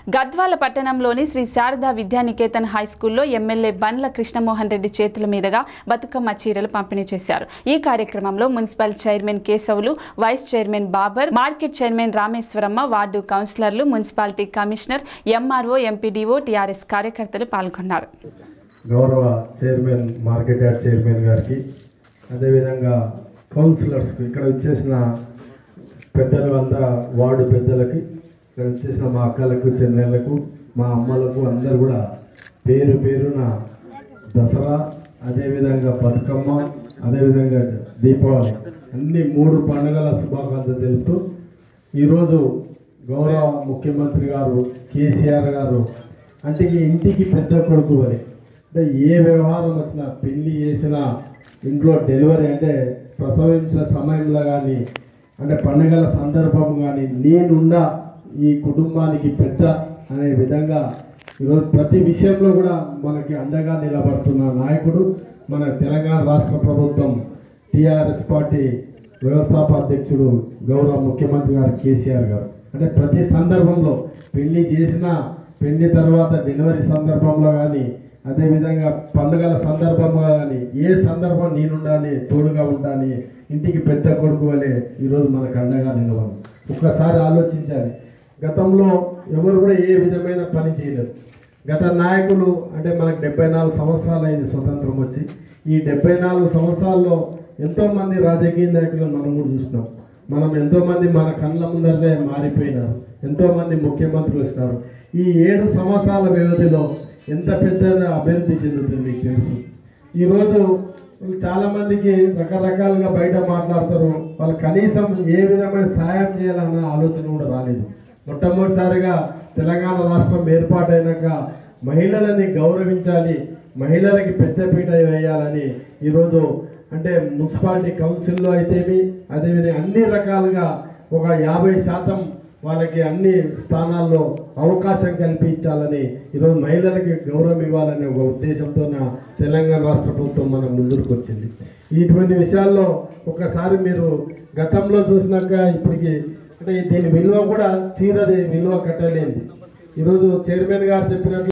గద్వాల పట్టణంలోని శ్రీ శారదా విద్యానికేతన్ హై స్కూల్లో ఎమ్మెల్యే బండ్ల కృష్ణమోహన్ రెడ్డి చేతుల మీదుగా బతుకమ్మ చీరలు పంపిణీ చేశారు ఈ కార్యక్రమంలో municipal chairman Keshavulu vice chairman Babar market chairman Rameshwaramma ward కౌన్సిలర్లు municipality commissioner MRO MPDO TRS కార్యకర్తలు పాల్గొన్నారు గౌరవ చైర్మన్ మార్కెట్ యార్డ్ చైర్మన్ గారికి అదేవిధంగా కౌన్సిలర్స్కి ఇక్కడ వచ్చేసిన పెద్దలు అంతా వార్డు పెద్దలకి ఇక్కడ వచ్చేసిన మా అక్కలకు చెల్లెళ్ళకు మా అమ్మలకు అందరు కూడా పేరు పేరున దసరా అదేవిధంగా బతుకమ్మ అదేవిధంగా దీపావళి అన్ని మూడు పండుగల శుభాకాంక్షలు తెలుపుతూ ఈరోజు గౌరవ ముఖ్యమంత్రి గారు కేసీఆర్ గారు అంటే ఈ ఇంటికి పెద్ద కొడుకు అని అంటే ఏ వ్యవహారం వచ్చినా పెళ్లి చేసినా ఇంట్లో డెలివరీ అంటే ప్రసవించిన సమయంలో కానీ అంటే పండుగల సందర్భం కానీ నేనున్నా ఈ కుటుంబానికి పెద్ద అనే విధంగా ఈరోజు ప్రతి విషయంలో కూడా మనకి అండగా నిలబడుతున్న నాయకుడు మన తెలంగాణ రాష్ట్ర ప్రభుత్వం టీఆర్ఎస్ పార్టీ వ్యవస్థాపాధ్యక్షుడు గౌరవ ముఖ్యమంత్రి గారు కేసీఆర్ గారు అంటే ప్రతి సందర్భంలో పెళ్లి చేసిన పెళ్లి తర్వాత డెలివరీ సందర్భంలో కానీ అదేవిధంగా పండుగల సందర్భంలో కానీ ఏ సందర్భం నేనుండాలి తోడుగా ఉండాలి ఇంటికి పెద్ద కొడుకు వలె ఈరోజు మనకు అండగా నిలవాలి ఒక్కసారి ఆలోచించాలి గతంలో ఎవరు కూడా ఏ విధమైన పని చేయలేదు గత నాయకులు అంటే మనకు డెబ్బై నాలుగు సంవత్సరాలు అయింది స్వతంత్రం వచ్చి ఈ డెబ్బై నాలుగు సంవత్సరాల్లో ఎంతోమంది రాజకీయ నాయకులు మనం కూడా చూసినాం మనం ఎంతోమంది మన కళ్ళ ముందరనే మారిపోయినారు ఎంతోమంది ముఖ్యమంత్రులు వచ్చినారు ఈ ఏడు సంవత్సరాల వ్యవధిలో ఎంత పెద్ద అభివృద్ధి చెందుతుంది మీకు తెలుసు ఈరోజు చాలా మందికి రకరకాలుగా బయట మాట్లాడతారు వాళ్ళు కనీసం ఏ విధమైన సహాయం చేయాలన్న ఆలోచన కూడా రాలేదు మొట్టమొదటిసారిగా తెలంగాణ రాష్ట్రం ఏర్పాటైనాక మహిళలని గౌరవించాలి మహిళలకి పెద్దపీట వేయాలని ఈరోజు అంటే మున్సిపాలిటీ కౌన్సిల్లో అయితేమి అదేవిధంగా అన్ని రకాలుగా ఒక యాభై శాతం వాళ్ళకి అన్ని స్థానాల్లో అవకాశం కల్పించాలని ఈరోజు మహిళలకి గౌరవం ఇవ్వాలనే ఒక ఉద్దేశంతో నా తెలంగాణ రాష్ట్ర ప్రభుత్వం మన ముందుకు వచ్చింది ఇటువంటి విషయాల్లో ఒకసారి మీరు గతంలో చూసినాక ఇప్పటికి అంటే దీని విలువ కూడా చీరది విలువ కట్టలేనిది ఈరోజు చైర్మన్ గారు చెప్పినట్లు